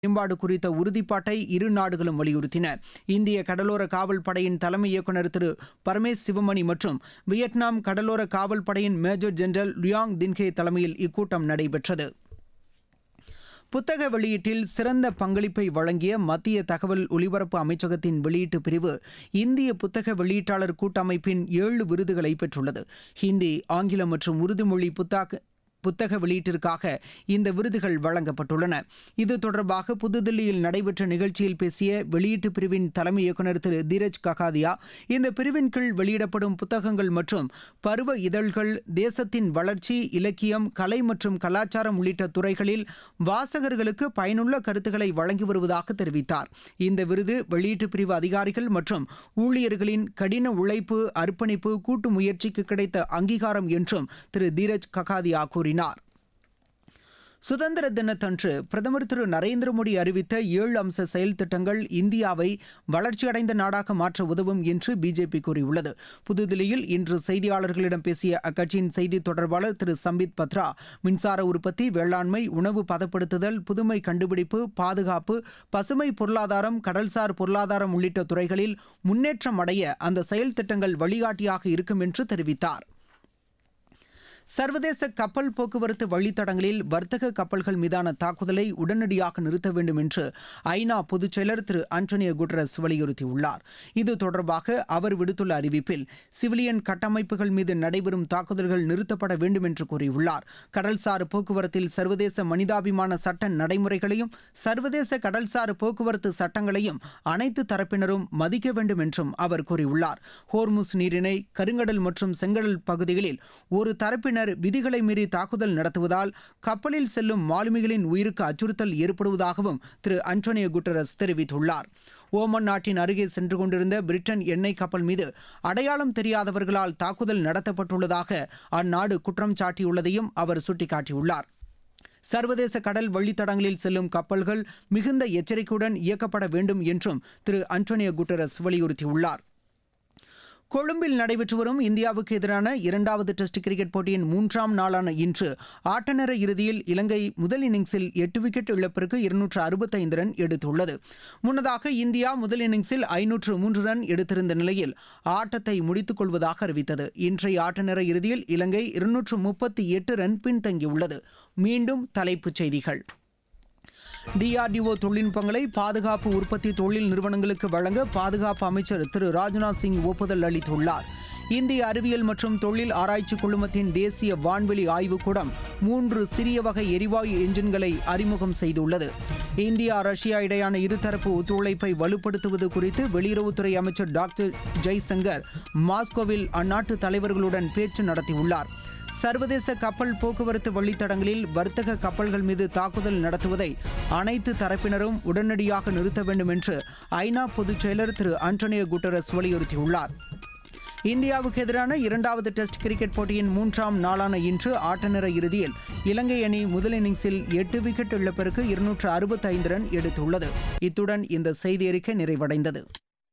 மேம்பாடு குறித்த உறுதிப்பாட்டை இரு நாடுகளும் வலியுறுத்தின இந்திய கடலோர காவல் படையின் தலைமை இயக்குநர் திரு பரமேஸ் சிவமணி மற்றும் வியட்நாம் கடலோர காவல் படையின் மேஜர் ஜெனரல் லுயாங் தின்ஹே தலைமையில் இக்கூட்டம் நடைபெற்றது புத்தக வெளியீட்டில் சிறந்த பங்களிப்பை வழங்கிய மத்திய தகவல் ஒலிபரப்பு அமைச்சகத்தின் வெளியீட்டு பிரிவு இந்திய புத்தக வெளியீட்டாளர் கூட்டமைப்பின் ஏழு விருதுகளை பெற்றுள்ளது ஹிந்தி ஆங்கிலம் மற்றும் உருது மொழி புத்தாக்க புத்தக வெளியீட்டிற்காக இந்த விருதுகள் வழங்கப்பட்டுள்ளன இது தொடர்பாக புதுதில்லியில் நடைபெற்ற நிகழ்ச்சியில் பேசிய வெளியீட்டு பிரிவின் தலைமை இயக்குநர் திரு தீரஜ் ககாதியா இந்த பிரிவின் கீழ் வெளியிடப்படும் புத்தகங்கள் மற்றும் பருவ இதழ்கள் தேசத்தின் வளர்ச்சி இலக்கியம் கலை மற்றும் கலாச்சாரம் உள்ளிட்ட துறைகளில் வாசகர்களுக்கு பயனுள்ள கருத்துக்களை வழங்கி வருவதாக தெரிவித்தார் இந்த விருது வெளியீட்டு பிரிவு அதிகாரிகள் மற்றும் ஊழியர்களின் கடின உழைப்பு அர்ப்பணிப்பு கூட்டு முயற்சிக்கு கிடைத்த அங்கீகாரம் என்றும் திரு தீரஜ் ககாதியா கூறினார் சுதந்திர தினத்தன்று பிரதமர் திரு நரேந்திர மோடி அறிவித்த ஏழு அம்ச செயல் திட்டங்கள் இந்தியாவை வளர்ச்சியடைந்த நாடாக மாற்ற உதவும் என்று பிஜேபி கூறியுள்ளது புதுதில்லியில் இன்று செய்தியாளர்களிடம் பேசிய அக்கட்சியின் செய்தி தொடர்பாளர் திரு சம்பித் பத்ரா மின்சார உற்பத்தி வேளாண்மை உணவு பதப்படுத்துதல் புதுமை கண்டுபிடிப்பு பாதுகாப்பு பசுமை பொருளாதாரம் கடல்சார் பொருளாதாரம் உள்ளிட்ட துறைகளில் முன்னேற்றம் அடைய அந்த செயல் திட்டங்கள் வழிகாட்டியாக இருக்கும் என்று தெரிவித்தார் சர்வதேச கப்பல் போக்குவரத்து வழித்தடங்களில் வர்த்தக கப்பல்கள் மீதான தாக்குதலை உடனடியாக நிறுத்த வேண்டும் என்று ஐநா பொதுச் செயலர் திரு ஆண்டோனியோ குட்ரஸ் வலியுறுத்தியுள்ளார் இது தொடர்பாக அவர் விடுத்துள்ள அறிவிப்பில் சிவிலியன் கட்டமைப்புகள் மீது நடைபெறும் தாக்குதல்கள் நிறுத்தப்பட வேண்டும் என்று கூறியுள்ளார் கடல்சார் போக்குவரத்தில் சர்வதேச மனிதாபிமான சட்ட நடைமுறைகளையும் சர்வதேச கடல்சார் போக்குவரத்து சட்டங்களையும் அனைத்து தரப்பினரும் மதிக்க வேண்டும் என்றும் அவர் கூறியுள்ளார் ஹோர்முஸ் நீரிணை கருங்கடல் மற்றும் செங்கடல் பகுதிகளில் ஒரு தரப்பினர் விதிகளை மீறி தாக்குதல் நடத்துவதால் கப்பலில் செல்லும் மாலுமிகளின் உயிருக்கு அச்சுறுத்தல் ஏற்படுவதாகவும் திரு அன்டோனியோ குட்டரஸ் தெரிவித்துள்ளார் ஓமன் நாட்டின் அருகே சென்று கொண்டிருந்த பிரிட்டன் எண்ணெய் கப்பல் மீது அடையாளம் தெரியாதவர்களால் தாக்குதல் நடத்தப்பட்டுள்ளதாக அந்நாடு குற்றம் சாட்டியுள்ளதையும் அவர் சுட்டிக்காட்டியுள்ளார் சர்வதேச கடல் வழித்தடங்களில் செல்லும் கப்பல்கள் மிகுந்த எச்சரிக்கையுடன் இயக்கப்பட வேண்டும் என்றும் திரு அன்டோனியோ குட்டரஸ் வலியுறுத்தியுள்ளார் கொழும்பில் நடைபெற்று வரும் இந்தியாவுக்கு எதிரான இரண்டாவது டெஸ்ட் கிரிக்கெட் போட்டியின் மூன்றாம் நாளான இன்று ஆட்டநேர இறுதியில் இலங்கை முதல் இன்னிங்ஸில் எட்டு விக்கெட் இழப்பிற்கு இருநூற்று அறுபத்தைந்து ரன் எடுத்துள்ளது முன்னதாக இந்தியா முதல் இன்னிங்ஸில் ஐநூற்று மூன்று ரன் எடுத்திருந்த நிலையில் ஆட்டத்தை முடித்துக் கொள்வதாக அறிவித்தது இன்றைய ஆட்டநேர இறுதியில் இலங்கை இருநூற்று முப்பத்தி எட்டு ரன் பின்தங்கியுள்ளது மீண்டும் தலைப்புச் செய்திகள் டிஆர்டிஓ தொழில்நுட்பங்களை பாதுகாப்பு உற்பத்தி தொழில் நிறுவனங்களுக்கு வழங்க பாதுகாப்பு அமைச்சர் திரு ராஜ்நாத் சிங் ஒப்புதல் அளித்துள்ளார் இந்திய அறிவியல் மற்றும் தொழில் ஆராய்ச்சி குழுமத்தின் தேசிய வான்வெளி ஆய்வுக்கூடம் மூன்று சிறிய வகை எரிவாயு என்ஜின்களை அறிமுகம் செய்துள்ளது இந்தியா ரஷ்யா இடையான இருதரப்பு ஒத்துழைப்பை வலுப்படுத்துவது குறித்து வெளியுறவுத்துறை அமைச்சர் டாக்டர் ஜெய்சங்கர் மாஸ்கோவில் அந்நாட்டு தலைவர்களுடன் பேச்சு நடத்தியுள்ளார் சர்வதேச கப்பல் போக்குவரத்து வழித்தடங்களில் வர்த்தக கப்பல்கள் மீது தாக்குதல் நடத்துவதை அனைத்து தரப்பினரும் உடனடியாக நிறுத்த வேண்டும் என்று ஐநா பொதுச் செயலர் திரு ஆண்டோனியோ குட்டரஸ் வலியுறுத்தியுள்ளார் இந்தியாவுக்கு எதிரான இரண்டாவது டெஸ்ட் கிரிக்கெட் போட்டியின் மூன்றாம் நாளான இன்று ஆட்டநேர இறுதியில் இலங்கை அணி முதல் இன்னிங்ஸில் எட்டு விக்கெட் இழப்பிற்கு இருநூற்று அறுபத்தைந்து ரன் எடுத்துள்ளது இத்துடன் இந்த செய்தி அறிக்கை நிறைவடைந்தது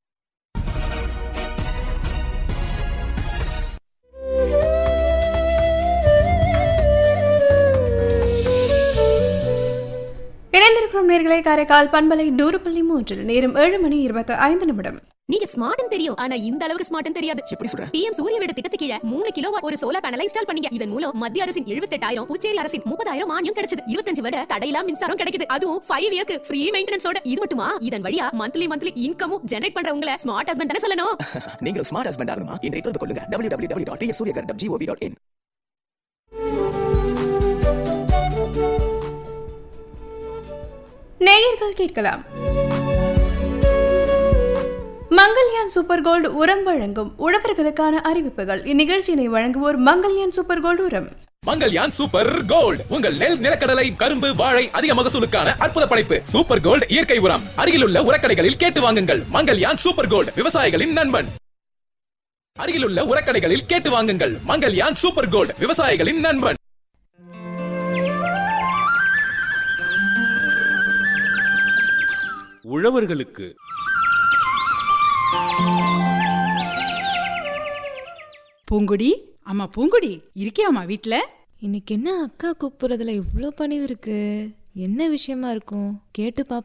இணைந்திருக்கும் நேர்களை காரைக்கால் பண்பலை நூறு புள்ளி மூன்றில் நேரம் ஏழு மணி இருபத்தி ஐந்து நிமிடம் நீங்க ஸ்மார்ட்னு தெரியும் ஆனா இந்த அளவுக்கு ஸ்மார்ட்னு தெரியாது எப்படி சொல்ற பிஎம் சூரிய வீடு திட்டத்து கீழ மூணு கிலோ ஒரு சோலார் பேனலை இன்ஸ்டால் பண்ணீங்க இதன் மூலம் மத்திய அரசின் எழுபத்தெட்டாயிரம் புதுச்சேரி அரசின் முப்பதாயிரம் மானியம் கிடைச்சது இருபத்தஞ்சு வருட தடையில்லா மின்சாரம் கிடைக்குது அதுவும் ஃபைவ் இயர்ஸ்க்கு ஃப்ரீ மெயின்டெனன்ஸோட இது மட்டுமா இதன் வழியா மந்த்லி மந்த்லி இன்கமும் ஜெனரேட் பண்றவங்கள ஸ்மார்ட் ஹஸ்பண்ட் தானே சொல்லணும் நீங்களும் ஸ்மார்ட் ஹஸ்பண்ட் ஆகணுமா இன்றைய தொடர்பு கொள்ளுங்க W W W dot Suryaghar dot GOV dot in நேயர்கள் கேட்கலாம் மங்கல்யான் சூப்பர் கோல்டு உரம் வழங்கும் உழவர்களுக்கான அறிவிப்புகள் இந்நிகழ்ச்சியினை வழங்குவோர் மங்கல்யான் சூப்பர் கோல்டு உரம் மங்கல்யான் சூப்பர் கோல்ட் உங்கள் நெல் நிலக்கடலை கரும்பு வாழை அதிக மகசூலுக்கான அற்புத படைப்பு சூப்பர் கோல்ட் இயற்கை உரம் அருகிலுள்ள உரக்கடைகளில் கேட்டு வாங்குங்கள் மங்கல்யான் சூப்பர் கோல்ட் விவசாயிகளின் நண்பன் அருகிலுள்ள உரக்கடைகளில் கேட்டு வாங்குங்கள் மங்கல்யான் சூப்பர் கோல்ட் விவசாயிகளின் நண்பன் உழவர்களுக்கு பூங்குடி அம்மா பூங்குடி இருக்கியாம்மா வீட்ல இன்னைக்கு என்ன அக்கா கூப்பிடுறதுல இவ்ளோ பணிவு இருக்கு என்ன விஷயமா இருக்கும் கேட்டு பாப்போம்